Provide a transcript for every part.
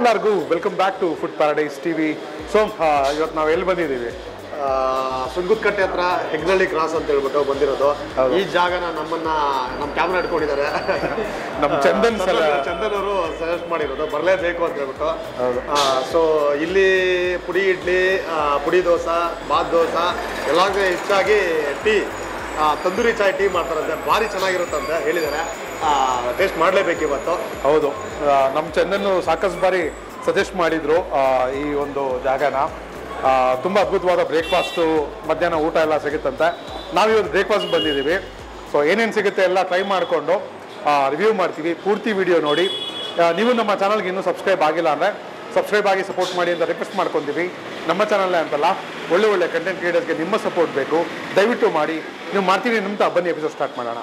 ಎಲ್ಲರಿಗೂ welcome back to food paradise TV so ಇವತ್ತು ನಾವು ಎಲ್ಲಿ ಬಂದಿದ್ದೀವಿ ಸುಂಗುತ್ಕಟ್ಟೆ ಹತ್ರ ಹೆಗ್ನಳ್ಳಿ ಕ್ರಾಸ್ ಅಂತ ಹೇಳ್ಬಿಟ್ಟು ಬಂದಿರೋದು ಹೌದು. ಈ ಜಾಗನ ನಮ್ಮನ್ನ ನಮ್ಮ ಕ್ಯಾಮ್ರಾ ಇಟ್ಕೊಂಡಿದ್ದಾರೆ ನಮ್ಮ ಚಂದನ್ ಸಲ ಚಂದನ್ ಅವರು ಸಜೆಸ್ಟ್ ಮಾಡಿರೋದು ಬರಲೇಬೇಕು ಅಂತ ಹೇಳ್ಬಿಟ್ಟು ಹೌದು. ಸೊ ಇಲ್ಲಿ ಪುಡಿ ಇಡ್ಲಿ ಆ, ಪುಡಿ ದೋಸೆ ಬಾತ್ ದೋಸೆ ಎಲ್ಲಾಂದ್ರೆ ಹೆಚ್ಚಾಗಿ ಟೀ ತಂದೂರಿ ಚಾಯ್ ಟೀ ಮಾಡ್ತಾರಂತೆ ಭಾರಿ ಚೆನ್ನಾಗಿರುತ್ತಂತೆ ಹೇಳಿದ್ದಾರೆ ಟೇಸ್ಟ್ ಮಾಡಲೇಬೇಕು ಇವತ್ತು ಹೌದು ಆ, ನಮ್ಮ ಚಂದನ್ ಸಾಕಷ್ಟು ಬಾರಿ ಸಜೆಸ್ಟ್ ಮಾಡಿದ್ರು ಆ, ಈ ಒಂದು ಜಾಗನ ಆ, ತುಂಬ ಅದ್ಭುತವಾದ ಬ್ರೇಕ್ಫಾಸ್ಟು ಮಧ್ಯಾಹ್ನ ಊಟ ಎಲ್ಲ ಸಿಗುತ್ತಂತೆ ನಾವಿವತ್ತು ಬ್ರೇಕ್ಫಾಸ್ಟ್ ಬಂದಿದ್ದೀವಿ ಸೊ ಏನೇನು ಸಿಗುತ್ತೆ ಎಲ್ಲ ಟ್ರೈ ಮಾಡಿಕೊಂಡು ರಿವ್ಯೂ ಮಾಡ್ತೀವಿ ಪೂರ್ತಿ ವಿಡಿಯೋ ನೋಡಿ ಆ, ನೀವು ನಮ್ಮ ಚಾನಲ್ಗೆ ಇನ್ನೂ ಸಬ್ಸ್ಕ್ರೈಬ್ ಆಗಿಲ್ಲ ಅಂದರೆ ಸಬ್ಸ್ಕ್ರೈಬ್ ಆಗಿ ಸಪೋರ್ಟ್ ಮಾಡಿ ಅಂತ ರಿಕ್ವೆಸ್ಟ್ ಮಾಡ್ಕೊತೀವಿ ನಮ್ಮ ಚಾನಲ್ಲೇ ಅಂತಲ್ಲ ಒಳ್ಳೆ ಒಳ್ಳೆ ಕಂಟೆಂಟ್ ಕ್ರಿಯೇಟರ್ಸ್ಗೆ ನಿಮ್ಮ ಸಪೋರ್ಟ್ ಬೇಕು ದಯವಿಟ್ಟು ಮಾಡಿ ನೀವು ಮಾಡ್ತೀವಿ ನಿಮ್ತ ಬನ್ನಿ ಎಪಿಸೋಡ್ ಸ್ಟಾರ್ಟ್ ಮಾಡೋಣ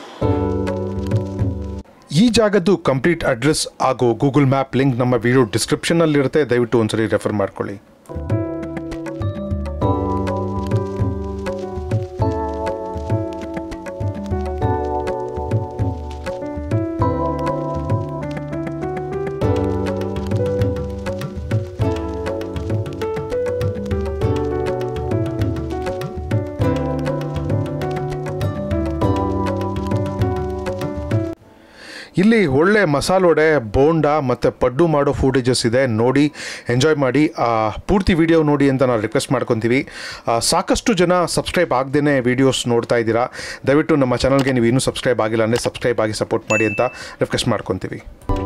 ಈ ಜಾಗದ್ದು ಕಂಪ್ಲೀಟ್ ಅಡ್ರೆಸ್ ಹಾಗೂ ಗೂಗಲ್ ಮ್ಯಾಪ್ ಲಿಂಕ್ ನಮ್ಮ ವಿಡಿಯೋ ಡಿಸ್ಕ್ರಿಪ್ಷನಲ್ಲಿರುತ್ತೆ ದಯವಿಟ್ಟು ಒಂದ್ಸರಿ ರೆಫರ್ ಮಾಡ್ಕೊಳ್ಳಿ ಇಲ್ಲಿ ಒಳ್ಳೆ ಮಸಾಲೋಡೆ ಬೋಂಡ ಮತ್ತು ಪಡ್ಡು ಮಾಡೋ ಫುಟೇಜಸ್ ಇದೆ ನೋಡಿ ಎಂಜಾಯ್ ಮಾಡಿ ಆ, ಪೂರ್ತಿ ವಿಡಿಯೋ ನೋಡಿ ಅಂತ ನಾವು ರಿಕ್ವೆಸ್ಟ್ ಮಾಡ್ಕೊತೀವಿ ಆ, ಸಾಕಷ್ಟು ಜನ ಸಬ್ಸ್ಕ್ರೈಬ್ ಆಗದೇ ವಿಡಿಯೋಸ್ ನೋಡ್ತಾ ಇದ್ದೀರಾ ದಯವಿಟ್ಟು ನಮ್ಮ ಚಾನಲ್ಗೆ ನೀವು ಇನ್ನೂ ಸಬ್ಸ್ಕ್ರೈಬ್ ಆಗಿಲ್ಲ ಅಂದರೆ ಸಬ್ಸ್ಕ್ರೈಬ್ ಆಗಿ ಸಪೋರ್ಟ್ ಮಾಡಿ ಅಂತ ರಿಕ್ವೆಸ್ಟ್ ಮಾಡ್ಕೊತೀವಿ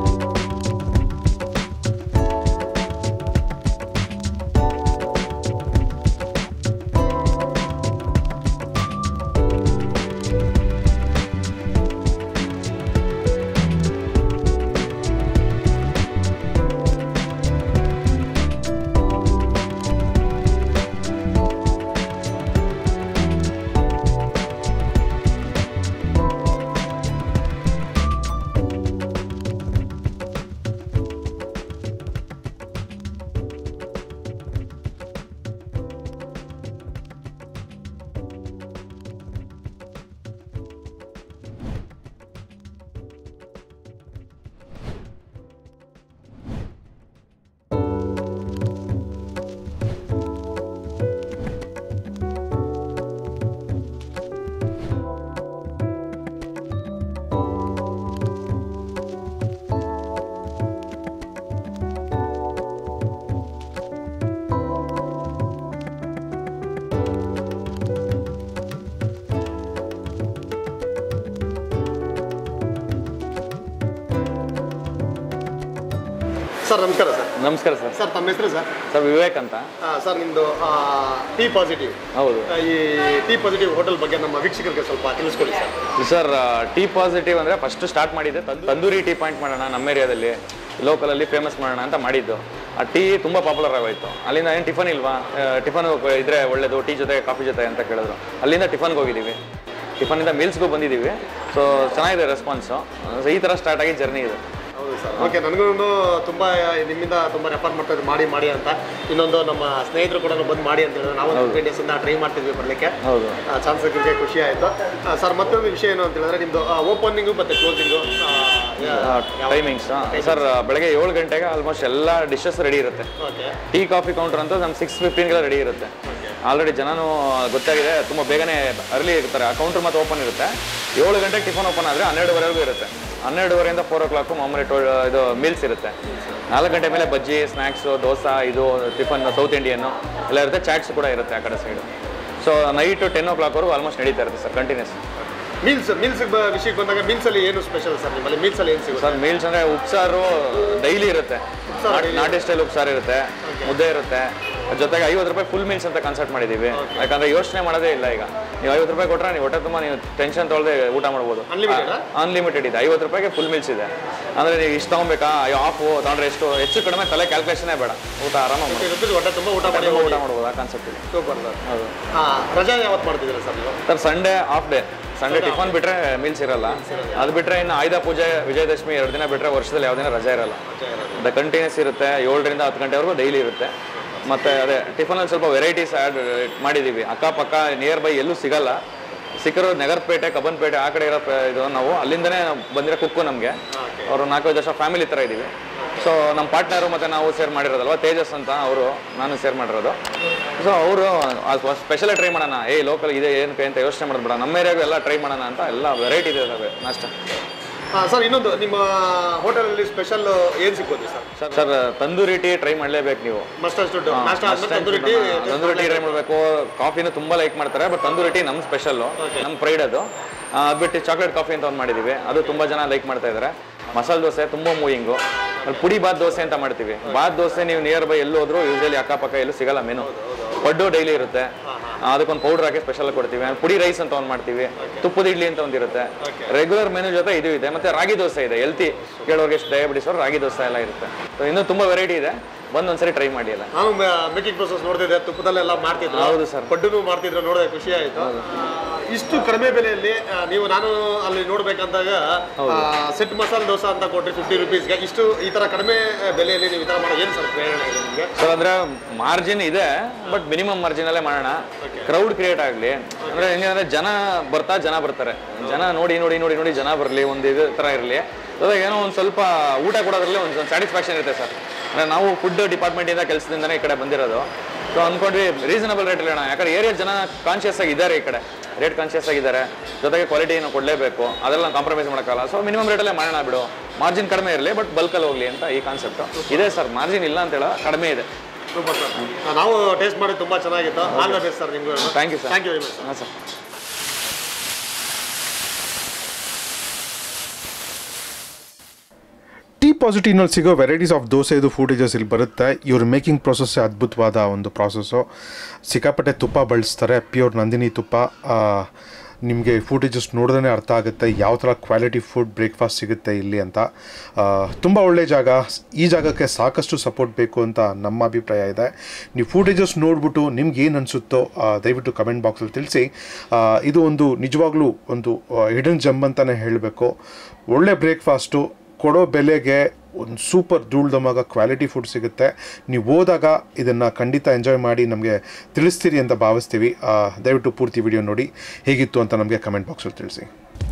ಸರ್ ನಮಸ್ಕಾರ ಸರ್ ನಮಸ್ಕಾರ ಸರ್ ಸರ್ ತಮ್ಮ ಹೆಸರು ಸರ್ ಸರ್ ವಿವೇಕ್ ಅಂತ ಆ, ಸರ್ ನಿಮ್ಮದು ಟೀ ಪಾಸಿಟಿವ್ ಹೌದು ಈ ಟೀ ಪಾಸಿಟಿವ್ ಹೋಟೆಲ್ ಬಗ್ಗೆ ನಮ್ಮ ವೀಕ್ಷಕರಿಗೆ ಸ್ವಲ್ಪ ತಿಳಿಸ್ಕೊಡಿ ಸರ್ ಸರ್ ಟೀ ಪಾಸಿಟಿವ್ ಅಂದರೆ ಫಸ್ಟ್ ಸ್ಟಾರ್ಟ್ ಮಾಡಿದ್ದೆ ತಂ- ತಂದೂರಿ ಟೀ ಪಾಯಿಂಟ್ ಮಾಡೋಣ ನಮ್ಮ ಏರಿಯಾದಲ್ಲಿ ಲೋಕಲಲ್ಲಿ ಫೇಮಸ್ ಮಾಡೋಣ ಅಂತ ಮಾಡಿದ್ದು ಆ ಟೀ ತುಂಬ ಪಾಪ್ಯುಲರ್ ಆಗೋಯ್ತು ಅಲ್ಲಿಂದ ಏನು ಟಿಫನ್ ಇಲ್ವಾ ಟಿಫನ್ ಇದ್ರೆ ಒಳ್ಳೇದು ಟೀ ಜೊತೆ ಕಾಫಿ ಜೊತೆ ಅಂತ ಕೇಳಿದ್ರು ಅಲ್ಲಿಂದ ಟಿಫನ್ಗೆ ಹೋಗಿದ್ದೀವಿ ಟಿಫನಿಂದ ಮೀಲ್ಸ್ಗೂ ಬಂದಿದ್ದೀವಿ ಸೊ ಚೆನ್ನಾಗಿದೆ ರೆಸ್ಪಾನ್ಸು ಈ ಥರ ಸ್ಟಾರ್ಟ್ ಆಗಿ ಜರ್ನಿ ಇದು ಹೌದು ಸರ್ ಓಕೆ ನನಗೂ ತುಂಬ ನಿಮ್ಮಿಂದ ತುಂಬ ರೆಫರ್ ಮಾಡ್ತಾ ಇದ್ರು ಮಾಡಿ ಮಾಡಿ ಅಂತ ಇನ್ನೊಂದು ನಮ್ಮ ಸ್ನೇಹಿತರು ಕೂಡ ಬಂದು ಮಾಡಿ ಅಂತ ಹೇಳಿದ್ರು ನಾವು ಫಿಫ್ಟೀನ್ ಡೇಸಿಂದ ಟ್ರೈ ಮಾಡ್ತಿದ್ವಿ ಬರಲಿಕ್ಕೆ ಹೌದು ಚಾನ್ಸ್ ಸಿಕ್ಕಿದ್ರೆ ಖುಷಿ ಆಯಿತು ಸರ್ ಮತ್ತೊಂದು ವಿಷಯ ಏನು ಅಂತ ಹೇಳಿದ್ರೆ ನಿಮ್ಮದು ಓಪನಿಂಗು ಮತ್ತು ಕ್ಲೋಸಿಂಗು ಟೈಮಿಂಗ್ಸ್ ಸರ್ ಬೆಳಗ್ಗೆ ಏಳು ಗಂಟೆಗೆ ಆಲ್ಮೋಸ್ಟ್ ಎಲ್ಲ ಡಿಶಸ್ ರೆಡಿ ಇರುತ್ತೆ ಓಕೆ ಟೀ ಕಾಫಿ ಕೌಂಟರ್ ಅಂತ ನಮ್ಮ ಸಿಕ್ಸ್ ಫಿಫ್ಟೀನ್ಗೆಲ್ಲ ರೆಡಿ ಇರುತ್ತೆ ಆಲ್ರೆಡಿ ಜನನೂ ಗೊತ್ತಾಗಿದೆ ತುಂಬ ಬೇಗನೆ ಅರ್ಲಿ ಇರ್ತಾರೆ ಆ ಕೌಂಟರ್ ಮತ್ತೆ ಓಪನ್ ಇರುತ್ತೆ ಏಳು ಗಂಟೆಗೆ ಟಿಫನ್ ಓಪನ್ ಆದರೆ ಹನ್ನೆರಡುವರೆಗೂ ಇರುತ್ತೆ ಹನ್ನೆರಡುವರೆಯಿಂದ ಫೋರ್ ಓ ಕ್ಲಾಕು ಮಾಮೂಲಿ ಟೋ ಇದು ಮೀಲ್ಸ್ ಇರುತ್ತೆ ನಾಲ್ಕು ಗಂಟೆ ಮೇಲೆ ಬಜ್ಜಿ ಸ್ನ್ಯಾಕ್ಸು ದೋಸೆ ಇದು ಟಿಫನ್ ಸೌತ್ ಇಂಡಿಯನ್ನು ಎಲ್ಲ ಇರುತ್ತೆ ಚಾಟ್ಸ್ ಕೂಡ ಇರುತ್ತೆ ಆ ಕಡೆ ಸೈಡು ಸೊ ನೈಟು ಟೆನ್ ಓ ಕ್ಲಾಕ್ವರೆಗೂ ಆಲ್ಮೋಸ್ಟ್ ನಡೀತಾ ಇರುತ್ತೆ ಸರ್ ಕಂಟಿನ್ಯೂಸ್ ಮೀಲ್ಸ್ ಮೀಲ್ಸ್ ವಿಷಯಕ್ಕೆ ಬಂದಾಗ ಮೀಲ್ಸಲ್ಲಿ ಏನು ಸ್ಪೆಷಲ್ ಸರ್ ನಿಮ್ಮಲ್ಲಿ ಮೀಲ್ಸಲ್ಲಿ ಏನು ಸಿಗುತ್ತೆ ಸರ್ ಮೀಲ್ಸ್ ಅಂದರೆ ಉಪ್ಸಾರು ಡೈಲಿ ಇರುತ್ತೆ ಉಪ್ಸಾರು ನಾಟಿ- daily ನಾಟಿ ಸ್ಟೈಲ್ ಉಪ್ಸಾರು ಇರುತ್ತೆ ಮುದ್ದೆ ಇರುತ್ತೆ ಅದ್ರ ಜೊತೆಗೆ ಐವತ್ತು ರೂಪಾಯಿ ಫುಲ್ ಮೀಲ್ಸ್ ಅಂತ ಕಾನ್ಸೆಪ್ಟ್ ಮಾಡಿದ್ದೀವಿ ಯಾಕಂದ್ರೆ ಯೋಚನೆ ಮಾಡೋದೇ ಇಲ್ಲ ಈಗ ನೀವು ಐವತ್ತು ರೂಪಾಯಿ ಕೊಟ್ಟರೆ ನೀವು ಹೊಟ್ಟೆ ತುಂಬ ನೀವು ಟೆನ್ಷನ್ ತೊಗೊಳ್ದೆ ಊಟ ಮಾಡ್ಬೋದು Unlimited ಆ? ಅನ್ಲಿಮಿಟೆಡ್ ಇದೆ ಐವತ್ತು ರೂಪಾಯಿಗೆ ಫುಲ್ ಮೀಲ್ಸ್ ಇದೆ ಅಂದರೆ ನೀವು ಇಷ್ಟು ತೊಗೊಬೇಕಾ ಅಯ್ಯೋ ಆಫು ತೊಗೊಂಡ್ರೆ ಎಷ್ಟು ಹೆಚ್ಚು ಕಡಿಮೆ ತಲೆ ಕ್ಯಾಲ್ಕುಲೇಷನೇ ಬೇಡ ಊಟ ಆರಾಮಾಗಿ ಮಾಡಿ ರುಪೀಸ್ ಹೊಟ್ಟೆ ತುಂಬ ಊಟ ಮಾಡಿ ಊಟ ಮಾಡ್ಬೋದು ಆ ಕಾನ್ಸೆಪ್ಟ್ ಇದೆ ಸೂಪರ್ ಸರ್ ಹೌದು ಹಾಂ ರಜಾ ಯಾವತ್ತು ಮಾಡ್ತಿದ್ದೀರಾ ಸರ್ ನೀವು sir Sunday off day Sunday tiffin ಬಿಟ್ರೆ ಮೀಲ್ಸ್ ಇರಲ್ಲ ಅದು ಬಿಟ್ರೆ ಇನ್ನು ಆಯುಧ ಪೂಜೆ ವಿಜಯದಶಮಿ ಎರಡು ದಿನ ಬಿಟ್ರೆ ವರ್ಷದಲ್ಲಿ ಯಾವ ದಿನ ರಜೆ ಇರಲ್ಲ ದ ಕಂಟಿನ್ಯೂಸ್ ಇರುತ್ತೆ ಏಳರಿಂದ ಹತ್ತು ಗಂಟೆವರೆಗೂ ಡೈಲಿ ಇರುತ್ತೆ ಮತ್ತೆ ಅದೇ ಟಿಫನಲ್ಲಿ ಸ್ವಲ್ಪ ವೆರೈಟೀಸ್ ಆ್ಯಡ್ ಮಾಡಿದ್ದೀವಿ ಅಕ್ಕಪಕ್ಕ ನಿಯರ್ ಬೈ ಎಲ್ಲೂ ಸಿಗಲ್ಲ ಸಿಕ್ಕರು ನಗರಪೇಟೆ ಕಬ್ಬನ್ಪೇಟೆ ಆ ಕಡೆ ಇರೋ ಪ- ಇದು ನಾವು ಅಲ್ಲಿಂದನೇ ಬಂದಿರೋ ಕುಕ್ಕು ನಮಗೆ ಅವರು ನಾಲ್ಕೈದು ವರ್ಷ ಫ್ಯಾಮಿಲಿ ಥರ ಇದ್ದೀವಿ ಸೊ ನಮ್ಮ ಪಾರ್ಟ್ನರು ಮತ್ತು ನಾವು ಸೇರ್ ಮಾಡಿರೋದಲ್ವ ತೇಜಸ್ ಅಂತ ಅವರು ನಾನು ಸೇರ್ ಮಾಡಿರೋದು ಸೊ ಅವರು ಸ್ಪೆಷಲೇ ಟ್ರೈ ಮಾಡೋಣ ಏ ಲೋಕಲ್ ಇದೆ ಏನಕ್ಕೆ ಅಂತ ಯೋಚನೆ ಮಾಡೋದು ಬೇಡ ನಮ್ಮ ಏರಿಯಾಗೂ ಎಲ್ಲ ಟ್ರೈ ಮಾಡೋಣ ಅಂತ ಎಲ್ಲ ವೆರೈಟಿ ಇದೆ ಅದಾವೆ ನಾಷ್ಟ ಸರ್ ಇನ್ನೊಂದು ನಿಮ್ಮ ಹೋಟೆಲಲ್ಲಿ ಸ್ಪೆಷಲ್ ಏನು ಸಿಗ್ಬೋದು sir sir tandoori tea try ಮಾಡಲೇಬೇಕು ನೀವು ಮಸ್ಟರ್ಡ್ ಸ್ಟುಡ್ ನಾಷ್ಟ ಆದ್ಮೇಲೆ tandoori tea tandoori tea try ಮಾಡಬೇಕು ಕಾಫಿನ ತುಂಬಾ ಲೈಕ್ ಮಾಡ್ತಾರೆ ಬಟ್ ತಂದೂರಿ ಟೀ ನಮ್ಮ ಸ್ಪೆಷಲ್ಲು ನಮ್ಮ ಪ್ರೈಡ್ ಅದು ಆ, ಅದ್ ಬಿಟ್ಟು ಚಾಕ್ಲೇಟ್ ಕಾಫಿ ಅಂತ ಒಂದು ಮಾಡಿದ್ದೀವಿ ಅದು ತುಂಬ ಜನ ಲೈಕ್ ಮಾಡ್ತಾ ಇದ್ದಾರೆ ಮಸಾಲೆ ದೋಸೆ ತುಂಬ ಮೂವಿಂಗು ಅಲ್ಲಿ ಪುಡಿ ಬಾತ್ ದೋಸೆ ಅಂತ ಮಾಡ್ತೀವಿ ಬಾತ್ ದೋಸೆ ನೀವು ನಿಯರ್ ಬೈ ಎಲ್ಲಿ ಹೋದ್ರು ಯೂಶಲಿ ಅಕ್ಕಪಕ್ಕ ಎಲ್ಲೂ ಸಿಗಲ್ಲ ಮೆನು ಪಡ್ಡು ಡೈಲಿ ಇರುತ್ತೆ ಆ, ಅದಕ್ಕೊಂದು ಪೌಡರ್ ಹಾಕಿ ಸ್ಪೆಷಲ್ ಕೊಡ್ತೀವಿ ಆಮೇಲೆ ಪುಡಿ ರೈಸ್ ಅಂತ ಒಂದು ಮಾಡ್ತೀವಿ ತುಪ್ಪದ ಇಡ್ಲಿ ಅಂತ ಒಂದಿರುತ್ತೆ ರೆಗ್ಯುಲರ್ ಮೆನು ಜೊತೆ ಇದು ಇದೆ ಮತ್ತೆ ರಾಗಿ ದೋಸೆ ಇದೆ ಎಲ್ತಿ ಕೇಳೋರಿಗೆ ಎಷ್ಟು ಡಯಾಬಿಟಿಸ್ ಅವ್ರು ರಾಗಿ ದೋಸೆ ಎಲ್ಲ ಇರುತ್ತೆ ಸೊ ಇನ್ನೂ ತುಂಬ ವೆರೈಟಿ ಇದೆ ಬಂದು ಒಂದ್ಸರಿ ಟ್ರೈ ಮಾಡಿ ಎಲ್ಲ ನಾನು ಮೇಕಿಂಗ್ ಪ್ರೊಸೆಸ್ ನೋಡ್ತಿದ್ದೆ ತುಪ್ಪದಲ್ಲೆಲ್ಲ ಮಾಡ್ತಿದ್ರು ಹೌದು sir. ಪಡ್ಡುನು ಮಾಡ್ತಿದ್ರು ನೋಡಿದ್ರೆ ಖುಷಿ ಆಯ್ತು ಇಷ್ಟು ಕಡಿಮೆ ಬೆಲೆಯಲ್ಲಿ ಆ, ನೀವು ನಾನು ಅಲ್ಲಿ ನೋಡ್ಬೇಕಂದಾಗ ಸೆಟ್ ಮಸಾಲೆ ದೋಸೆ ಅಂತ ಕೊಟ್ರಿ ಫಿಫ್ಟಿ ರುಪೀಸ್ಗೆ ಇಷ್ಟು ಈ ತರ ಕಡಿಮೆ ಬೆಲೆಯಲ್ಲಿ ನೀವು ಈ ತರ ಮಾಡೋ ಏನು ಸರ್ ಪ್ರೇರಣೆ ಇದೆ ನಿಮಗೆ ಸೊ ಅಂದ್ರೆ ಮಾರ್ಜಿನ್ ಇದೆ ಬಟ್ ಮಿನಿಮಮ್ ಮಾರ್ಜಿನ್ ಅಲ್ಲೇ ಮಾಡೋಣ ಕ್ರೌಡ್ ಕ್ರಿಯೇಟ್ ಆಗಲಿ ಅಂದ್ರೆ ಹೆಂಗಂದ್ರೆ ಜನ ಬರ್ತಾ ಜನ ಬರ್ತಾರೆ ಜನ ನೋಡಿ ನೋಡಿ ನೋಡಿ ನೋಡಿ ಜನ ಬರಲಿ ಒಂದು ಇದು ಥರ ಇರಲಿ ಅದಾಗ ಏನೋ ಒಂದು ಸ್ವಲ್ಪ ಊಟ ಕೊಡೋದ್ರಲ್ಲಿ ಒಂದು ಸ್ಯಾಟಿಸ್ಫ್ಯಾಕ್ಷನ್ ಇರುತ್ತೆ ಸರ್ ಅಂದ್ರೆ ನಾವು ಫುಡ್ ಡಿಪಾರ್ಟ್ಮೆಂಟಿಂದ ಕೆಲಸದಿಂದನೇ ಈ ಕಡೆ ಬಂದಿರೋದು ಸೊ ಅಂದ್ಕೊಂಡ್ವಿ ರೀಸನಬಲ್ ರೇಟ್ ಹೇಳೋಣ ಯಾಕಂದ್ರೆ ಏರಿಯಾ ಜನ ಕಾನ್ಶಿಯಸ್ ಆಗಿದ್ದಾರೆ ಈ ಕಡೆ ರೇಟ್ ಕಾನ್ಶಿಯಸ್ ಆಗಿದ್ದಾರೆ ಜೊತೆಗೆ ಕ್ವಾಲಿಟಿಯನ್ನು ಕೊಡಲೇಬೇಕು ಅದೆಲ್ಲ ಕಾಂಪ್ರಮೈಸ್ ಮಾಡೋಕ್ಕಲ್ಲ ಸೊ ಮಿನಿಮಮ್ ರೇಟಲ್ಲೇ ಮಾಡೋಣ ಬಿಡು ಮಾರ್ಜಿನ್ ಕಡಿಮೆ ಇರಲಿ ಬಟ್ ಬಲ್ಕಲ್ಲಿ ಹೋಗಲಿ ಅಂತ ಈ ಕಾನ್ಸೆಪ್ಟು ಇದೆ ಸರ್ ಮಾರ್ಜಿನ್ ಇಲ್ಲ ಅಂತ ಹೇಳೋ ಕಡಿಮೆ ಇದೆ ಸೂಪರ್ ಸರ್ ನಾವು ಟೇಸ್ಟ್ ಮಾಡಿ ತುಂಬಾ ಚೆನ್ನಾಗಿತ್ತು ಆಲ್ ದ ಬೆಸ್ಟ್ ಸರ್ ನಿಮ್ಗೆ thank you sir thank you very much ಹಾಂ ಸರ್ ಟೀ ಪಾಸಿಟಿವ್ನಲ್ಲಿ ಸಿಗೋ ವೆರೈಟೀಸ್ ಆಫ್ ದೋಸೆ ಇದು ಫೂಟೇಜಸ್ ಇಲ್ಲಿ ಬರುತ್ತೆ ಇವ್ರ ಮೇಕಿಂಗ್ ಪ್ರೊಸೆಸ್ಸೇ ಅದ್ಭುತವಾದ ಒಂದು ಪ್ರಾಸೆಸ್ಸು ಸಿಕ್ಕಾಪಟ್ಟೆ ತುಪ್ಪ ಬಳಸ್ತಾರೆ ಪ್ಯೂರ್ ನಂದಿನಿ ತುಪ್ಪ ನಿಮಗೆ ಫೂಟೇಜಸ್ ನೋಡಿದ್ರೆ ಅರ್ಥ ಆಗುತ್ತೆ ಯಾವ ಥರ ಕ್ವಾಲಿಟಿ ಫುಡ್ ಬ್ರೇಕ್ಫಾಸ್ಟ್ ಸಿಗುತ್ತೆ ಇಲ್ಲಿ ಅಂತ ತುಂಬ ಒಳ್ಳೆಯ ಜಾಗ ಈ ಜಾಗಕ್ಕೆ ಸಾಕಷ್ಟು ಸಪೋರ್ಟ್ ಬೇಕು ಅಂತ ನಮ್ಮ ಅಭಿಪ್ರಾಯ ಇದೆ ನೀವು ಫೂಟೇಜಸ್ ನೋಡ್ಬಿಟ್ಟು ನಿಮ್ಗೆ ಏನು ಅನಿಸುತ್ತೋ ದಯವಿಟ್ಟು ಕಮೆಂಟ್ ಬಾಕ್ಸಲ್ಲಿ ತಿಳಿಸಿ ಆ, ಇದು ಒಂದು ನಿಜವಾಗ್ಲೂ ಒಂದು ಹಿಡನ್ ಜಂಪ್ ಅಂತಲೇ ಹೇಳಬೇಕು ಒಳ್ಳೆ ಬ್ರೇಕ್ಫಾಸ್ಟು ಕೊಡೋ ಬೆಲೆಗೆ ಒಂದು ಸೂಪರ್ ಧೂಳ್ದಮಾಗ ಕ್ವಾಲಿಟಿ ಫುಡ್ ಸಿಗುತ್ತೆ ನೀವು ಹೋದಾಗ ಇದನ್ನು ಖಂಡಿತ ಎಂಜಾಯ್ ಮಾಡಿ ನಮಗೆ ತಿಳಿಸ್ತೀರಿ ಅಂತ ಭಾವಿಸ್ತೀವಿ ಆ, ದಯವಿಟ್ಟು ಪೂರ್ತಿ ವಿಡಿಯೋ ನೋಡಿ ಹೇಗಿತ್ತು ಅಂತ ನಮಗೆ ಕಮೆಂಟ್ ಬಾಕ್ಸಲ್ಲಿ ತಿಳಿಸಿ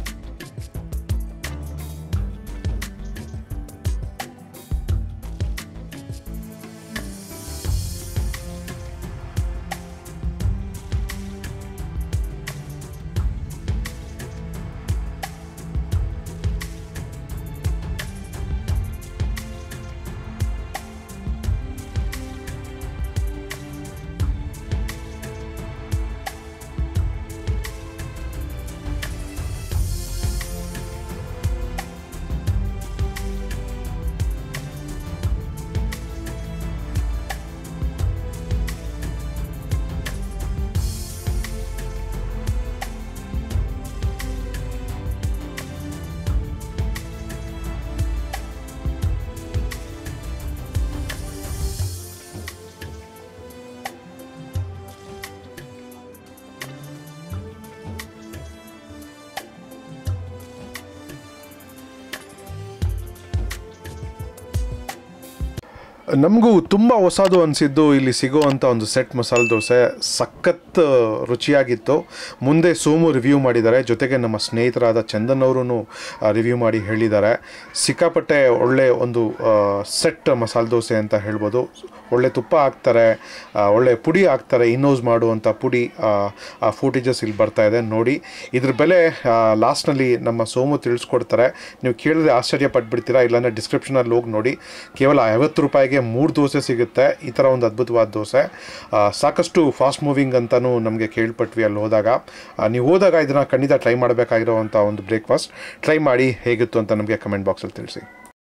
ನಮಗೂ ತುಂಬ ಹೊಸದು ಅನಿಸಿದ್ದು ಇಲ್ಲಿ ಸಿಗೋವಂಥ ಒಂದು ಸೆಟ್ ಮಸಾಲೆ ದೋಸೆ ಸಖತ್ ರುಚಿಯಾಗಿತ್ತು ಮುಂದೆ ಸೋಮು ರಿವ್ಯೂ ಮಾಡಿದ್ದಾರೆ ಜೊತೆಗೆ ನಮ್ಮ ಸ್ನೇಹಿತರಾದ ಚಂದನ್ ಅವರು ರಿವ್ಯೂ ಮಾಡಿ ಹೇಳಿದ್ದಾರೆ ಸಿಕ್ಕಾಪಟ್ಟೆ ಒಳ್ಳೆ ಒಂದು ಸೆಟ್ ಮಸಾಲೆ ದೋಸೆ ಅಂತ ಹೇಳ್ಬೋದು ಒಳ್ಳೆ ತುಪ್ಪ ಹಾಕ್ತಾರೆ ಆ, ಒಳ್ಳೆ ಪುಡಿ ಹಾಕ್ತಾರೆ ಇನ್ನೋಸ್ ಮಾಡುವಂಥ ಪುಡಿ ಆ, ಆ ಫೂಟೇಜಸ್ ಇಲ್ಲಿ ಬರ್ತಾ ಇದೆ ನೋಡಿ ಇದ್ರ ಬೆಲೆ ಲಾಸ್ಟ್ನಲ್ಲಿ ನಮ್ಮ ಸೋಮು ತಿಳಿಸ್ಕೊಡ್ತಾರೆ ನೀವು ಕೇಳಿದ್ರೆ ಆಶ್ಚರ್ಯ ಪಟ್ಬಿಡ್ತೀರಾ ಇಲ್ಲಾಂದರೆ ಡಿಸ್ಕ್ರಿಪ್ಷನಲ್ಲಿ ಹೋಗಿ ನೋಡಿ ಕೇವಲ ಐವತ್ತು ರೂಪಾಯಿಗೆ ಮೂರು ದೋಸೆ ಸಿಗುತ್ತೆ ಈ ಥರ ಒಂದು ಅದ್ಭುತವಾದ ದೋಸೆ ಆ, ಸಾಕಷ್ಟು ಫಾಸ್ಟ್ ಮೂವಿಂಗ್ ಅಂತಲೂ ನಮಗೆ ಕೇಳ್ಪಟ್ವಿ ಅಲ್ಲಿ ಹೋದಾಗ ಆ, ನೀವು ಹೋದಾಗ ಇದನ್ನು ಖಂಡಿತ ಟ್ರೈ ಮಾಡಬೇಕಾಗಿರೋವಂಥ ಒಂದು ಬ್ರೇಕ್ಫಾಸ್ಟ್ ಟ್ರೈ ಮಾಡಿ ಹೇಗಿತ್ತು ಅಂತ ನಮಗೆ ಕಮೆಂಟ್ ಬಾಕ್ಸಲ್ಲಿ ತಿಳಿಸಿ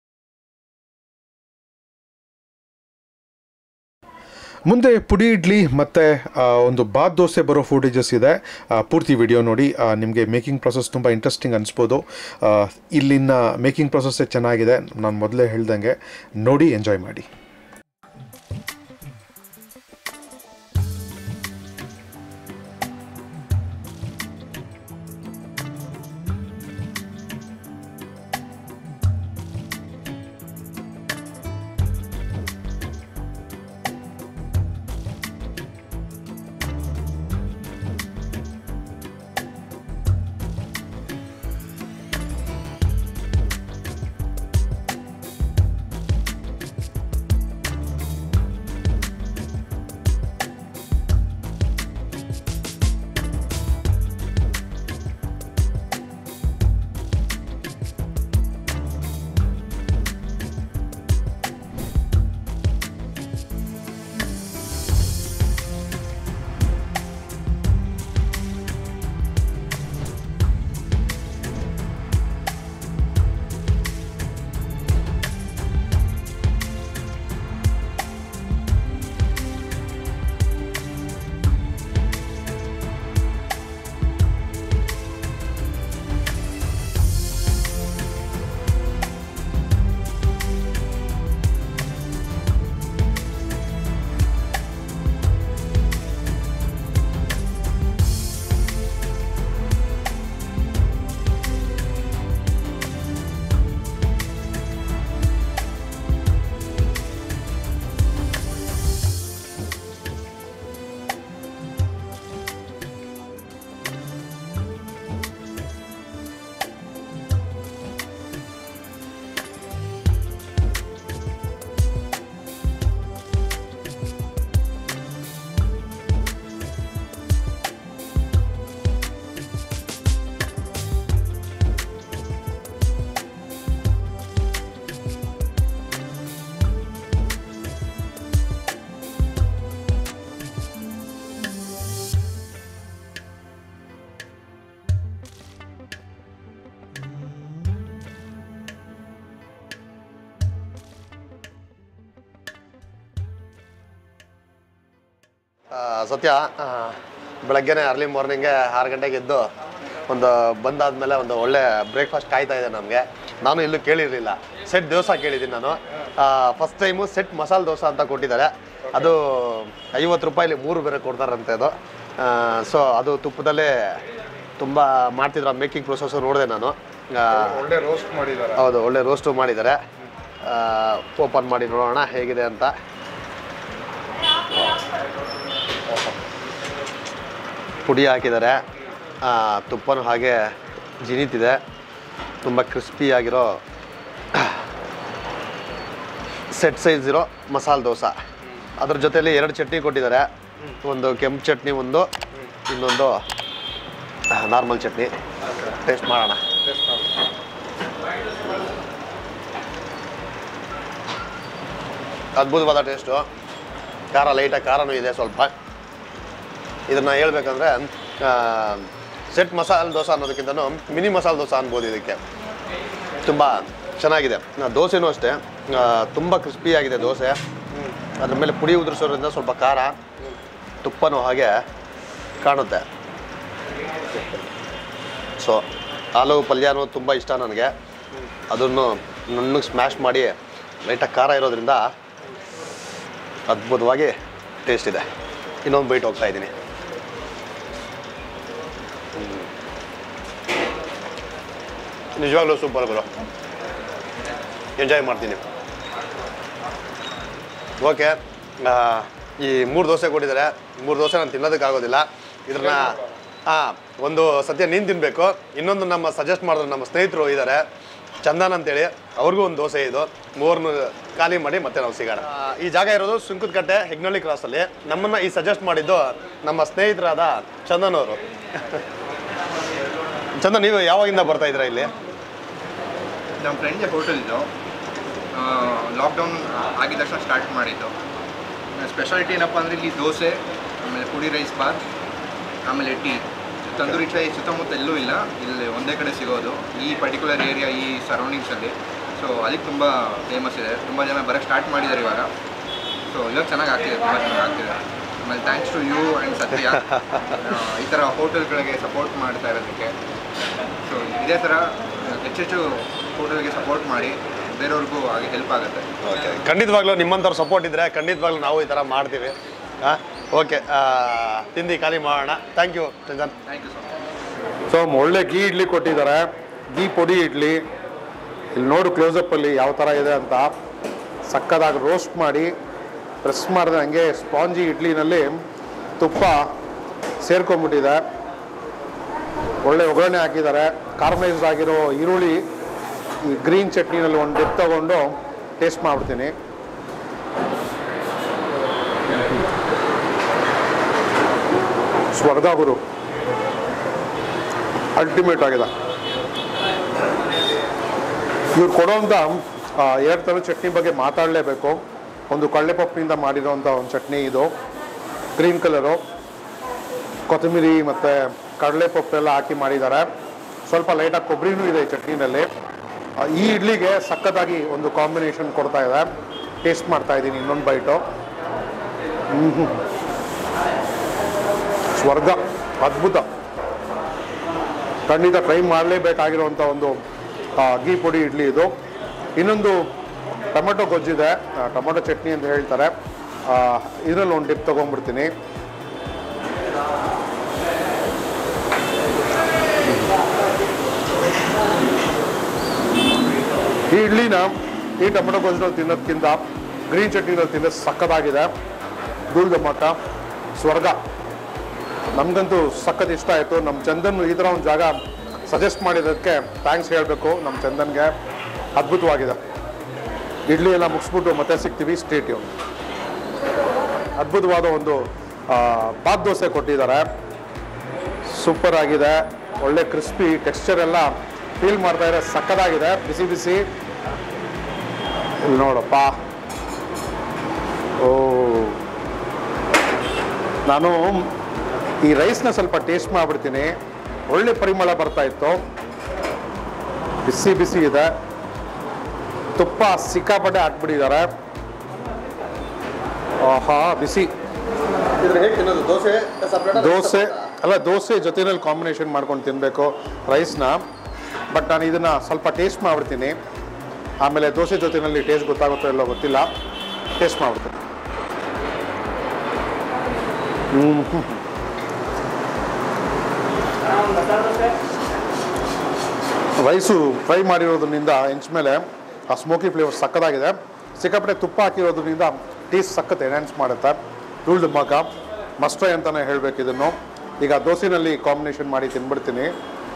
ಮುಂದೆ ಪುಡಿ ಇಡ್ಲಿ ಮತ್ತು ಒಂದು ಬಾತ್ ದೋಸೆ ಬರೋ ಫುಟೇಜಸ್ ಇದೆ ಆ, ಪೂರ್ತಿ ವಿಡಿಯೋ ನೋಡಿ ನಿಮಗೆ ಮೇಕಿಂಗ್ ಪ್ರೊಸೆಸ್ ತುಂಬ ಇಂಟ್ರೆಸ್ಟಿಂಗ್ ಅನಿಸ್ಬೋದು ಆ, ಇಲ್ಲಿನ ಮೇಕಿಂಗ್ ಪ್ರೊಸೆಸ್ಸೇ ಚೆನ್ನಾಗಿದೆ ನಾನು ಮೊದಲೇ ಹೇಳ್ದಂಗೆ ನೋಡಿ ಎಂಜಾಯ್ ಮಾಡಿ ಆ, ಸತ್ಯ ಆ, ಬೆಳಗ್ಗೆನೆ ಅರ್ಲಿ ಮಾರ್ನಿಂಗೆ ಆರು ಗಂಟೆಗೆ ಎದ್ದು ಒಂದು ಬಂದಾದ್ಮೇಲೆ ಒಂದು ಒಳ್ಳೆ ಬ್ರೇಕ್ಫಾಸ್ಟ್ ಕಾಯ್ತಾ ಇದೆ ನಮಗೆ ನಾನು ಎಲ್ಲೂ ಕೇಳಿರಲಿಲ್ಲ ಸೆಟ್ ದೋಸೆ ಕೇಳಿದ್ದೀನಿ ನಾನು ಫಸ್ಟ್ ಟೈಮು ಸೆಟ್ ಮಸಾಲೆ ದೋಸೆ ಅಂತ ಕೊಟ್ಟಿದ್ದಾರೆ ಅದು ಐವತ್ತು ರೂಪಾಯಿಲಿ ಮೂರು ಬೇರೆ ಕೊಡ್ತಾರಂತೆ ಅದು ಸೊ ಅದು ತುಪ್ಪದಲ್ಲೇ ತುಂಬ ಮಾಡ್ತಿದ್ರು ಮೇಕಿಂಗ್ ಪ್ರೊಸೆಸ್ ನೋಡಿದೆ ನಾನು ಆ, ಒಳ್ಳೆ ರೋಸ್ಟ್ ಮಾಡಿದ್ದಾರೆ ಹೌದು ಒಳ್ಳೆ ರೋಸ್ಟು ಮಾಡಿದ್ದಾರೆ ಓಪನ್ ಮಾಡಿ ನೋಡೋಣ ಹೇಗಿದೆ ಅಂತ ಪುಡಿ ಹಾಕಿದ್ದಾರೆ ಆ, ತುಪ್ಪನೂ ಹಾಗೆ ಜಿನಿತಿದೆ ತುಂಬ ಕ್ರಿಸ್ಪಿಯಾಗಿರೋ ಸೆಟ್ ಸೈಜ್ ಇರೋ ಮಸಾಲೆ ದೋಸೆ ಅದ್ರ ಜೊತೆಲಿ ಎರಡು ಚಟ್ನಿ ಕೊಟ್ಟಿದ್ದಾರೆ ಒಂದು ಕೆಂಪು ಚಟ್ನಿ ಒಂದು ಇನ್ನೊಂದು ನಾರ್ಮಲ್ ಚಟ್ನಿ ಟೇಸ್ಟ್ ಮಾಡೋಣ ಅದ್ಭುತವಾದ ಟೇಸ್ಟು ಖಾರ ಲೈಟಾಗಿ ಖಾರನೂ ಇದೆ ಸ್ವಲ್ಪ ಇದನ್ನು ಹೇಳ್ಬೇಕಂದ್ರೆ ಸೆಟ್ ಮಸಾಲೆ ದೋಸೆ ಅನ್ನೋದಕ್ಕಿಂತನೂ ಮಿನಿ ಮಸಾಲೆ ದೋಸೆ ಅನ್ಬೋದು ಇದಕ್ಕೆ ತುಂಬ ಚೆನ್ನಾಗಿದೆ ಆ, ದೋಸೆನೂ ಅಷ್ಟೇ ತುಂಬ ಕ್ರಿಸ್ಪಿಯಾಗಿದೆ ದೋಸೆ ಅದ್ರ ಮೇಲೆ ಪುಡಿ ಉದುರಿಸೋದ್ರಿಂದ ಸ್ವಲ್ಪ ಖಾರ ತುಪ್ಪನೂ ಹಾಗೆ ಕಾಣುತ್ತೆ ಸೊ ಆಲೂ ಪಲ್ಯನೂ ತುಂಬ ಇಷ್ಟ ನನಗೆ ಅದನ್ನು ನುಣ್ಣಗೆ ಸ್ಮ್ಯಾಶ್ ಮಾಡಿ ಲೈಟಾಗಿ ಖಾರ ಇರೋದ್ರಿಂದ ಅದ್ಭುತವಾಗಿ ಟೇಸ್ಟ್ ಇದೆ ಇನ್ನೊಂದು ಬೈಟ್ ಹೋಗ್ತಾ ಇದ್ದೀನಿ ನಿಜವಾಗ್ಲೂ ಸೂಪರ್ ಗುರು ಎಂಜಾಯ್ ಮಾಡ್ತೀನಿ ಓಕೆ ಈ ಮೂರು ದೋಸೆ ಕೊಟ್ಟಿದ್ದಾರೆ ಮೂರು ದೋಸೆ ನಾನು ತಿನ್ನೋದಕ್ಕಾಗೋದಿಲ್ಲ ಇದನ್ನ ಹಾಂ ಒಂದು ಸದ್ಯ ನೀನು ತಿನ್ನಬೇಕು ಇನ್ನೊಂದು ನಮ್ಮ ಸಜೆಸ್ಟ್ ಮಾಡಿದ್ರು ನಮ್ಮ ಸ್ನೇಹಿತರು ಇದ್ದಾರೆ ಚಂದನ್ ಅಂತೇಳಿ ಅವ್ರಿಗೂ ಒಂದು ದೋಸೆ ಇದು ಮೂರನ್ನು ಖಾಲಿ ಮಾಡಿ ಮತ್ತೆ ನಾವು ಸಿಗೋಣ ಆ, ಈ ಜಾಗ ಇರೋದು ಸುಂಕದಕಟ್ಟೆ ಹೆಗ್ನಳ್ಳಿ ಕ್ರಾಸಲ್ಲಿ ನಮ್ಮನ್ನು ಈ ಸಜೆಸ್ಟ್ ಮಾಡಿದ್ದು ನಮ್ಮ ಸ್ನೇಹಿತರಾದ ಚಂದನ್ ಅವರು ಚಂದನ್ ನೀವು ಯಾವಾಗಿಂದ ಬರ್ತಾ ಇದ್ದೀರಾ ಇಲ್ಲಿ ನಮ್ಮ ಫ್ರೆಂಡ್ಗೆ ಹೋಟೆಲ್ ಇದು ಲಾಕ್ಡೌನ್ ಆಗಿದ ತಕ್ಷಣ ಸ್ಟಾರ್ಟ್ ಮಾಡಿದ್ದು ಸ್ಪೆಷಾಲಿಟಿ ಏನಪ್ಪ ಅಂದರೆ ಇಲ್ಲಿ ದೋಸೆ ಆಮೇಲೆ ಪುಡಿ ರೈಸ್ ಬಾತ್ ಆಮೇಲೆ ಟೀ ತಂದೂರಿ ಚಾಯ್ ಸುತ್ತಮುತ್ತ ಎಲ್ಲೂ ಇಲ್ಲ ಇಲ್ಲಿ ಒಂದೇ ಕಡೆ ಸಿಗೋದು ಈ ಪರ್ಟಿಕ್ಯುಲರ್ ಏರಿಯಾ ಈ ಸರೌಂಡಿಂಗ್ಸಲ್ಲಿ ಸೊ ಅದಕ್ಕೆ ತುಂಬ ಫೇಮಸ್ ಇದೆ ತುಂಬ ಜನ ಬರೋಕ್ಕೆ ಸ್ಟಾರ್ಟ್ ಮಾಡಿದ್ದಾರೆ ಇವಾಗ ಸೊ ಇವಾಗ ಚೆನ್ನಾಗಿ ಆಗ್ತಿದೆ ತುಂಬ ಚೆನ್ನಾಗಿ ಆಗ್ತಿದೆ ಆಮೇಲೆ ಥ್ಯಾಂಕ್ಸ್ ಟು ಯು ಆ್ಯಂಡ್ ಸತ್ಯ ಆ, ಈ ಥರ ಹೋಟೆಲ್ಗಳಿಗೆ ಸಪೋರ್ಟ್ ಮಾಡ್ತಾ ಇರೋದಕ್ಕೆ ಸೊ ಇದೇ ಥರ ಹೆಚ್ಚೆಚ್ಚು ಹೋಟೆಲ್ಗೆ ಸಪೋರ್ಟ್ ಮಾಡಿ ಬೇರೆಯವ್ರಿಗೂ ಹಾಗೆ ಹೆಲ್ಪ್ ಆಗುತ್ತೆ ಓಕೆ ಖಂಡಿತವಾಗ್ಲೂ ನಿಮ್ಮಂಥವ್ರು ಸಪೋರ್ಟ್ ಇದ್ದರೆ ಖಂಡಿತವಾಗ್ಲೂ ನಾವು ಈ ಥರ ಮಾಡ್ತೀವಿ ಹಾಂ ಓಕೆ ತಿಂದು ಖಾಲಿ ಮಾಡೋಣ thank you Chandan thank you so much so ಒಳ್ಳೆ ಗೀ ಇಡ್ಲಿ ಕೊಟ್ಟಿದ್ದಾರೆ ಗೀ ಪುಡಿ ಇಡ್ಲಿ ಇಲ್ಲಿ ನೋಡು ಕ್ಲೋಸಪ್ಪಲ್ಲಿ ಯಾವ ಥರ ಇದೆ ಅಂತ ಸಕ್ಕದಾಗಿ ರೋಸ್ಟ್ ಮಾಡಿ ಪ್ರೆಸ್ ಮಾಡಿದ್ರೆ ಹಂಗೆ ಸ್ಪಾಂಜಿ ಇಡ್ಲಿನಲ್ಲಿ ತುಪ್ಪ ಸೇರ್ಕೊಂಡ್ಬಿಟ್ಟಿದೆ ಒಳ್ಳೆ ಒಗ್ಗರಣೆ ಹಾಕಿದ್ದಾರೆ ಕಾರ್ಮೈಸ್ಡ್ ಆಗಿರೋ ಈರುಳ್ಳಿ ಈ ಗ್ರೀನ್ ಚಟ್ನಿನಲ್ಲಿ ಒಂದು ಡಿಪ್ ತಗೊಂಡು ಟೇಸ್ಟ್ ಮಾಡ್ಬಿಡ್ತೀನಿ ಸ್ವರ್ಗ ಗುರು ಅಲ್ಟಿಮೇಟ್ ಆಗಿದೆ ಇವ್ರು ಕೊಡೋಂಥ ಎರಡು ಥರ ಚಟ್ನಿ ಬಗ್ಗೆ ಮಾತಾಡಲೇಬೇಕು ಒಂದು ಕಡಲೆಪಪ್ಪಿನಿಂದ ಮಾಡಿರೋಂಥ ಒಂದು ಚಟ್ನಿ ಇದು ಗ್ರೀನ್ ಕಲರು ಕೊತ್ತಂಬರಿ ಮತ್ತು ಕಡಲೆಪಪ್ಪೆಲ್ಲ ಹಾಕಿ ಮಾಡಿದ್ದಾರೆ ಸ್ವಲ್ಪ ಲೈಟಾಗಿ ಕೊಬ್ಬರಿನೂ ಇದೆ ಈ ಚಟ್ನಿನಲ್ಲಿ ಆ, ಈ ಇಡ್ಲಿಗೆ ಸಖತ್ತಾಗಿ ಒಂದು ಕಾಂಬಿನೇಷನ್ ಕೊಡ್ತಾ ಇದೆ ಟೇಸ್ಟ್ ಮಾಡ್ತಾ ಇದ್ದೀನಿ ಇನ್ನೊಂದು ಬೈಟು ಹ್ಞೂ ಸ್ವರ್ಗ ಅದ್ಭುತ ಖಂಡಿತ ಟ್ರೈ ಮಾಡಲೇಬೇಕಾಗಿರುವಂಥ ಒಂದು ಆ, ಗೀ ಪುಡಿ ಇಡ್ಲಿ ಇದು ಇನ್ನೊಂದು ಟೊಮೆಟೊ ಗೊಜ್ಜಿದೆ ಆ, ಟೊಮೆಟೊ ಚಟ್ನಿ ಅಂತ ಹೇಳ್ತಾರೆ ಇದರಲ್ಲಿ ಒಂದು ಡಿಪ್ ತೊಗೊಂಡ್ಬಿಡ್ತೀನಿ ಈ ಇಡ್ಲಿನ ಈ ಟೊಮೆಟೊ ಗೊಜ್ಜಿನಲ್ಲಿ ತಿನ್ನೋದಕ್ಕಿಂತ ಗ್ರೀನ್ ಚಟ್ನಿನಲ್ಲಿ ತಿನ್ನೋದು ಸಕ್ಕತ್ತಾಗಿದೆ ಧೂಳ್ ದಮ್ಮಕ್ಕ ಸ್ವರ್ಗ ನಮಗಂತೂ ಸಖತ್ ಇಷ್ಟ ಆಯಿತು ನಮ್ಮ ಚಂದನ್ ಈ ಥರ ಒಂದು ಜಾಗ ಸಜೆಸ್ಟ್ ಮಾಡಿದ್ದಕ್ಕೆ ಥ್ಯಾಂಕ್ಸ್ ಹೇಳಬೇಕು ನಮ್ಮ ಚಂದನ್ಗೆ ಅದ್ಭುತವಾಗಿದೆ ಇಡ್ಲಿ ಎಲ್ಲ ಮುಗಿಸ್ಬಿಟ್ಟು ಮತ್ತೆ ಸಿಗ್ತೀವಿ ಸ್ಟೇಟ್ಯೂ ಅದ್ಭುತವಾದ ಒಂದು ಆ, ಬಾತ್ ದೋಸೆ ಕೊಟ್ಟಿದ್ದಾರೆ ಸೂಪರ್ ಆಗಿದೆ ಒಳ್ಳೆ ಕ್ರಿಸ್ಪಿ ಟೆಕ್ಸ್ಚರ್ ಎಲ್ಲ ಫೀಲ್ ಮಾಡ್ತಾ ಇದ್ರೆ ಸಕ್ಕದಾಗಿದೆ ಬಿಸಿ ಬಿಸಿ ಇಲ್ಲಿ ನೋಡಪ್ಪ ಓ ನಾನು ಈ ರೈಸ್ನ ಸ್ವಲ್ಪ ಟೇಸ್ಟ್ ಮಾಡಿಬಿಡ್ತೀನಿ ಒಳ್ಳೆ ಪರಿಮಳ ಬರ್ತಾ ಇತ್ತು ಬಿಸಿ ಬಿಸಿ ಇದೆ ತುಪ್ಪ ಸಿಕ್ಕಾಪಟ್ಟೆ ಹಾಕ್ಬಿಟ್ಟಿದ್ದಾರೆ ಆಹಾ ಬಿಸಿ ಇದ್ರ ಹೇಗೆ ತಿನ್ನೋದು ದೋಸೆ ಸಪ್ರೇಟ್ ದೋಸೆ ಅಲ್ಲ ದೋಸೆ ಜೊತೆನಲ್ಲಿ ಕಾಂಬಿನೇಷನ್ ಮಾಡ್ಕೊಂಡು ತಿನ್ನಬೇಕು ರೈಸ್ನ ಬಟ್ ನಾನು ಇದನ್ನು ಸ್ವಲ್ಪ ಟೇಸ್ಟ್ ಮಾಡ್ಬಿಡ್ತೀನಿ ಆಮೇಲೆ ದೋಸೆ ಜೊತೆನಲ್ಲಿ ಟೇಸ್ಟ್ ಗೊತ್ತಾಗುತ್ತೋ ಇಲ್ಲೋ ಗೊತ್ತಿಲ್ಲ ಟೇಸ್ಟ್ ಮಾಡ್ಬಿಡ್ತೀನಿ ರೈಸು ಫ್ರೈ ಮಾಡಿರೋದ್ರಿಂದ ಹೆಂಚ ಮೇಲೆ ಆ ಸ್ಮೋಕಿ ಫ್ಲೇವರ್ ಸಕ್ಕದಾಗಿದೆ ಸಿಕ್ಕಾಪಟ್ಟೆ ತುಪ್ಪ ಹಾಕಿರೋದ್ರಿಂದ ಟೇಸ್ಟ್ ಸಖತ್ ಎನ್ಹಾನ್ಸ್ ಮಾಡುತ್ತೆ ಧೂಳ್ದು ಮಗ ಮಸ್ಟ್ ಫ್ರೈ ಅಂತಲೇ ಹೇಳಬೇಕು ಇದನ್ನು ಈಗ ದೋಸೆನಲ್ಲಿ ಕಾಂಬಿನೇಷನ್ ಮಾಡಿ ತಿನ್ಬಿಡ್ತೀನಿ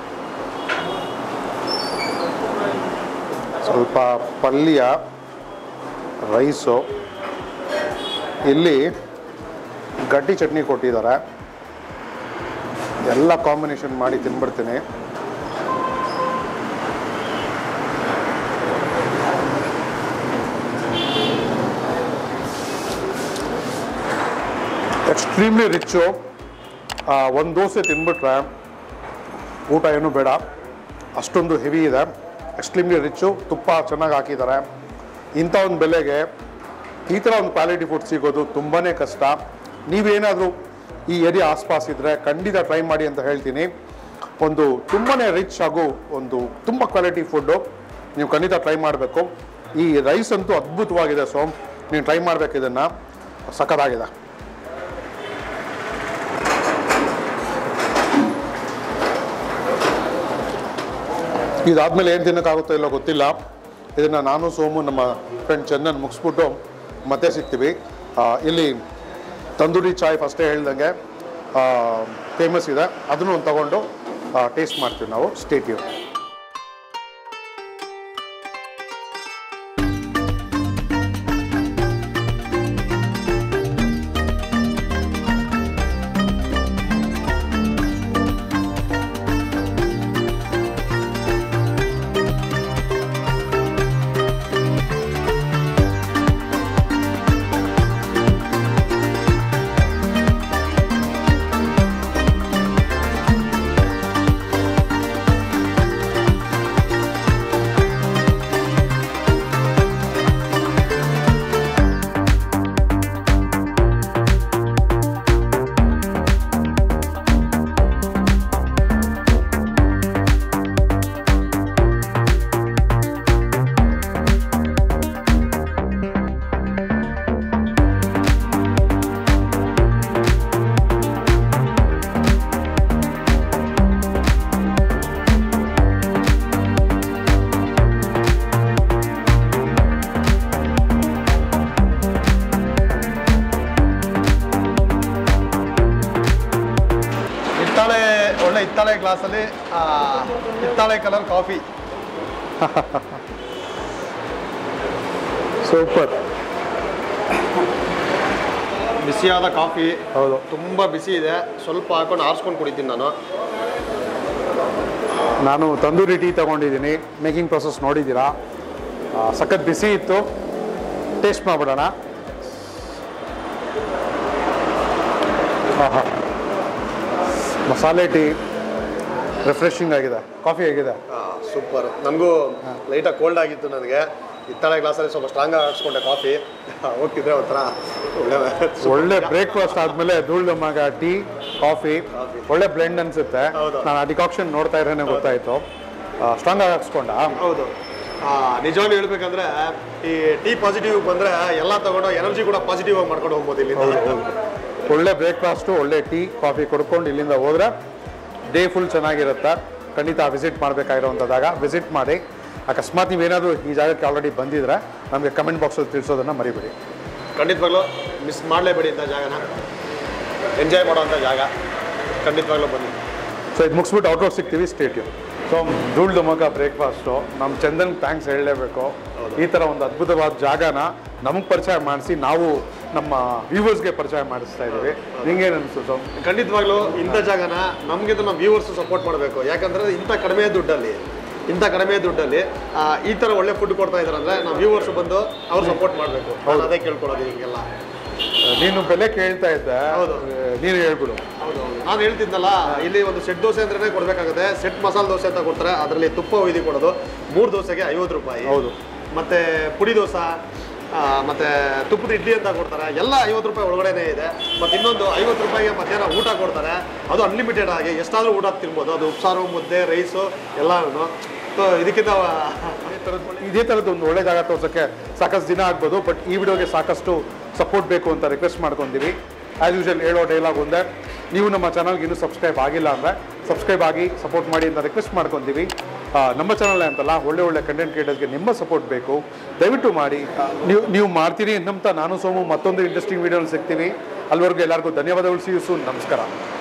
ಸ್ವಲ್ಪ ಪಲ್ಯ ರೈಸು ಇಲ್ಲಿ ಗಟ್ಟಿ ಚಟ್ನಿ ಕೊಟ್ಟಿದ್ದಾರೆ ಎಲ್ಲ ಕಾಂಬಿನೇಷನ್ ಮಾಡಿ ತಿನ್ಬಿಡ್ತೀನಿ ಎಕ್ಸ್ಟ್ರೀಮ್ಲಿ ರಿಚ್ಚು ಒಂದು ದೋಸೆ ತಿನ್ಬಿಟ್ರೆ ಊಟ ಏನೂ ಬೇಡ ಅಷ್ಟೊಂದು ಹೆವಿ ಇದೆ ಎಕ್ಸ್ಟ್ರೀಮ್ಲಿ ರಿಚ್ಚು ತುಪ್ಪ ಚೆನ್ನಾಗಿ ಹಾಕಿದ್ದಾರೆ ಇಂಥ ಒಂದು ಬೆಲೆಗೆ ಈ ಥರ ಒಂದು ಕ್ವಾಲಿಟಿ ಫುಡ್ ಸಿಗೋದು ತುಂಬಾ ಕಷ್ಟ ನೀವೇನಾದರೂ ಈ ಏರಿಯಾ ಆಸ್ಪಾಸ್ ಇದ್ದರೆ ಖಂಡಿತ ಟ್ರೈ ಮಾಡಿ ಅಂತ ಹೇಳ್ತೀನಿ ಒಂದು ತುಂಬಾ ರಿಚ್ ಹಾಗೂ ಒಂದು ತುಂಬ ಕ್ವಾಲಿಟಿ ಫುಡ್ಡು ನೀವು ಖಂಡಿತ ಟ್ರೈ ಮಾಡಬೇಕು ಈ ರೈಸ್ ಅಂತೂ ಅದ್ಭುತವಾಗಿದೆ ಸೊ ನೀವು ಟ್ರೈ ಮಾಡಬೇಕು ಇದನ್ನು ಸಖತ್ತಾಗಿದೆ ಇದಾದ್ಮೇಲೆ ಏನು ತಿನ್ನೋಕ್ಕಾಗುತ್ತೋ ಇಲ್ಲೋ ಗೊತ್ತಿಲ್ಲ ಇದನ್ನು ನಾನು ಸೋಮು ನಮ್ಮ ಫ್ರೆಂಡ್ ಚಂದನ್ ಮುಗಿಸ್ಬಿಟ್ಟು ಮತ್ತೆ ಸಿಗ್ತೀವಿ ಆ, ಇಲ್ಲಿ ತಂದೂರಿ ಚಾಯ್ ಫಸ್ಟೇ ಹೇಳ್ದಂಗೆ ಫೇಮಸ್ ಇದೆ ಅದನ್ನು ಒಂದು ತಗೊಂಡು ಟೇಸ್ಟ್ ಮಾಡ್ತೀವಿ ನಾವು ಸ್ಟೇಟ್ಯೂ ಹಿತ್ತಾಳೆ ಒಳ್ಳೆ ಹಿತ್ತಾಳೆ ಗ್ಲಾಸಲ್ಲಿ ಆ, ಹಿತ್ತಾಳೆ ಕಲರ್ ಕಾಫಿ ಸೂಪರ್ ಬಿಸಿಯಾದ ಕಾಫಿ ಹೌದು ತುಂಬ ಬಿಸಿ ಇದೆ ಸ್ವಲ್ಪ ಹಾಕೊಂಡು ಆರಿಸ್ಕೊಂಡು ಕುಡಿತೀನಿ ನಾನು ನಾನು ತಂದೂರಿ ಟೀ ತಗೊಂಡಿದ್ದೀನಿ ಮೇಕಿಂಗ್ ಪ್ರೊಸೆಸ್ ನೋಡಿದ್ದೀರಾ ಆ, ಸಖತ್ ಬಿಸಿ ಇತ್ತು ಟೇಸ್ಟ್ ಮಾಡ್ಬಿಡೋಣ ಆಹಾ. ಮಸಾಲೆ ಟೀ ರಿಫ್ರೆಶಿಂಗ್ ಆಗಿದೆ ಕಾಫಿ ಹೇಗಿದೆ ಸೂಪರ್ ನನಗೂ ಲೈಟಾಗಿ ಕೋಲ್ಡ್ ಆಗಿತ್ತು ನನಗೆ ಹಿತ್ತಾಳೆ ಗ್ಲಾಸಲ್ಲಿ ಸ್ವಲ್ಪ ಸ್ಟ್ರಾಂಗ್ ಹಾಕ್ಸ್ಕೊಂಡೆ ಕಾಫಿ ಹೋಗ್ತಿದ್ರೆ ಒಂಥರ ಒಳ್ಳೆ ಒಳ್ಳೆ ಬ್ರೇಕ್ಫಾಸ್ಟ್ ಆದಮೇಲೆ ಧೂಳ್ ಮಗ ಟೀ ಕಾಫಿ ಒಳ್ಳೆ ಬ್ಲೆಂಡ್ ಅನ್ಸುತ್ತೆ ಹೌದು. ನಾನು ಆ ಡಿಕಾಕ್ಷನ್ ನೋಡ್ತಾ ಇರೋನೆ ಗೊತ್ತಾಯ್ತು ಸ್ಟ್ರಾಂಗ್ ಆಗಿ ಹಾಕ್ಸ್ಕೊಂಡ ಹೌದು ನಿಜವಾಗ್ಲೂ ಹೇಳ್ಬೇಕಂದ್ರೆ ಈ ಟೀ ಪಾಸಿಟಿವ್ ಬಂದ್ರೆ ಎಲ್ಲ ತಗೊಂಡು ಎನರ್ಜಿ ಕೂಡ ಪಾಸಿಟಿವ್ ಆಗಿ ಮಾಡ್ಕೊಂಡು ಹೋಗ್ಬೋದು ಇಲ್ಲಿಂದ ಒಳ್ಳೆ ಬ್ರೇಕ್ಫಾಸ್ಟು ಒಳ್ಳೆ ಟೀ ಕಾಫಿ ಕುಡ್ಕೊಂಡು ಇಲ್ಲಿಂದ ಹೋದ್ರೆ ಡೇ ಫುಲ್ ಚೆನ್ನಾಗಿರುತ್ತೆ ಖಂಡಿತ ವಿಸಿಟ್ ಮಾಡಬೇಕಾಗಿರೋವಂಥ ಜಾಗ ವಿಸಿಟ್ ಮಾಡಿ ಅಕಸ್ಮಾತ್ ನೀವೇನಾದರೂ ಈ ಜಾಗಕ್ಕೆ ಆಲ್ರೆಡಿ ಬಂದಿದ್ರೆ ನಮಗೆ ಕಮೆಂಟ್ ಬಾಕ್ಸಲ್ಲಿ ತಿಳಿಸೋದನ್ನು ಮರಿಬೇಡಿ ಖಂಡಿತವಾಗ್ಲೂ ಮಿಸ್ ಮಾಡಲೇಬೇಡಿ ಇಂಥ ಜಾಗನ ಎಂಜಾಯ್ ಮಾಡೋವಂಥ ಜಾಗ ಖಂಡಿತವಾಗ್ಲೂ ಬನ್ನಿ ಸೊ ಇದು ಮುಗಿಸ್ಬಿಟ್ಟು ಔಟ್ರೋಡ್ ಸಿಗ್ತೀವಿ ಸ್ಟೇಟ್ಯೂ ಸೊ ಧೂಳ್ ಧಮಕ ಬ್ರೇಕ್ಫಾಸ್ಟು ನಮ್ಮ ಚಂದನ್ ಥ್ಯಾಂಕ್ಸ್ ಹೇಳಲೇಬೇಕು ಈ ಥರ ಒಂದು ಅದ್ಭುತವಾದ ಜಾಗನ ನಮಗೆ ಪರಿಚಯ ಮಾಡಿಸಿ ನಾವು ನಮ್ಮ ವ್ಯೂವರ್ಸ್ಗೆ ಪರಿಚಯ ಮಾಡಿಸ್ತಾ ಇದ್ದೀವಿ ನಿಂಗೇನು ಅನಿಸ್ತು ಖಂಡಿತವಾಗ್ಲೂ ಇಂಥ ಜಾಗನ ನಮಗೆ ನಮ್ಮ ವ್ಯೂವರ್ಸ್ ಸಪೋರ್ಟ್ ಮಾಡಬೇಕು ಯಾಕಂದ್ರೆ ಇಂಥ ಕಡಿಮೆ ದುಡ್ಡಲ್ಲಿ ಇಂಥ ಕಡಿಮೆ ದುಡ್ಡಲ್ಲಿ ಆ, ಈ ಥರ ಒಳ್ಳೆ ಫುಡ್ ಕೊಡ್ತಾ ಇದ್ದಾರೆ ಅಂದ್ರೆ ನಾವು ವ್ಯೂವರ್ಸ್ ಬಂದು ಅವ್ರು ಸಪೋರ್ಟ್ ಮಾಡಬೇಕು ನಾನು ಅದೇ ಕೇಳ್ಕೊಳ್ಳೋದು ಹಿಂಗೆಲ್ಲ ನೀನು ಬೆಲೆ ಕೇಳ್ತಾ ಇದ್ದೆ ಹೌದು. ನೀನು ಹೇಳ್ಬಿಡು ಹೌದು ನಾನು ಹೇಳ್ತಿದ್ನಲ್ಲ ಇಲ್ಲಿ ಒಂದು ಸೆಟ್ ದೋಸೆ ಅಂದ್ರೆ ಕೊಡಬೇಕಾಗುತ್ತೆ ಸೆಟ್ ಮಸಾಲೆ ದೋಸೆ ಅಂತ ಕೊಡ್ತಾರೆ ಅದರಲ್ಲಿ ತುಪ್ಪ ಒಯ್ದು ಕೊಡೋದು ಮೂರು ದೋಸೆಗೆ ಐವತ್ತು ರೂಪಾಯಿ ಹೌದು. ಮತ್ತೆ ಪುಡಿ ದೋಸೆ ಆ, ಮತ್ತೆ ತುಪ್ಪದ ಇಡ್ಲಿ ಅಂತ ಕೊಡ್ತಾರೆ ಎಲ್ಲ ಐವತ್ತು ರೂಪಾಯಿ ಒಳಗಡೆನೇ ಇದೆ ಮತ್ತು ಇನ್ನೊಂದು ಐವತ್ತು ರೂಪಾಯಿಗೆ ಮಧ್ಯಾಹ್ನ ಊಟ ಕೊಡ್ತಾರೆ ಅದು ಅನ್ಲಿಮಿಟೆಡ್ ಆಗಿ ಎಷ್ಟಾದರೂ ಊಟ ತಿನ್ಬೋದು ಅದು ಉಪ್ಸಾರು ಮುದ್ದೆ ರೈಸು ಎಲ್ಲನೂ ಸೊ ಇದಕ್ಕಿಂತ ಇದೇ ಥರದ್ದು ಇದೇ ಥರದ್ದು ಒಂದು ಒಳ್ಳೆ ಜಾಗ ತೋರ್ಸೋಕ್ಕೆ ಸಾಕಷ್ಟು ದಿನ ಆಗ್ಬೋದು ಬಟ್ ಈ ವಿಡಿಯೋಗೆ ಸಾಕಷ್ಟು ಸಪೋರ್ಟ್ ಬೇಕು ಅಂತ ರಿಕ್ವೆಸ್ಟ್ ಮಾಡ್ಕೊಂತೀವಿ ಆ್ಯಸ್ ಯೂಶಲ್ ಹೇಳೋ ಡೈಲಾಗ್ ಒಂದೇ ನೀವು ನಮ್ಮ ಚಾನಲ್ಗೆ ಇನ್ನೂ ಸಬ್ಸ್ಕ್ರೈಬ್ ಆಗಿಲ್ಲ ಅಂದರೆ ಸಬ್ಸ್ಕ್ರೈಬ್ ಆಗಿ ಸಪೋರ್ಟ್ ಮಾಡಿ ಅಂತ ರಿಕ್ವೆಸ್ಟ್ ಮಾಡ್ಕೊತೀವಿ ಆ, ನಮ್ಮ ಚಾನಲ್ ಅಂತಲ್ಲ ಒಳ್ಳೆ ಒಳ್ಳೆ ಕಂಟೆಂಟ್ ಕ್ರಿಯೇಟರ್ಸ್ಗೆ ನಿಮ್ಮ ಸಪೋರ್ಟ್ ಬೇಕು ದಯವಿಟ್ಟು ಮಾಡಿ ಆ, ನೀವು ನೀವು ಮಾಡ್ತೀರಿ ನಂಬ್ತಾ ನಾನು ಸೋಮು ಮತ್ತೊಂದು ಇಂಟ್ರೆಸ್ಟಿಂಗ್ ವೀಡಿಯೋಲಿ ಸಿಗ್ತೀವಿ ಅಲ್ಲಿವರೆಗೂ ಎಲ್ಲರಿಗೂ ಧನ್ಯವಾದಗಳು ಸಿ ಯು ಸೂನ್ ನಮಸ್ಕಾರ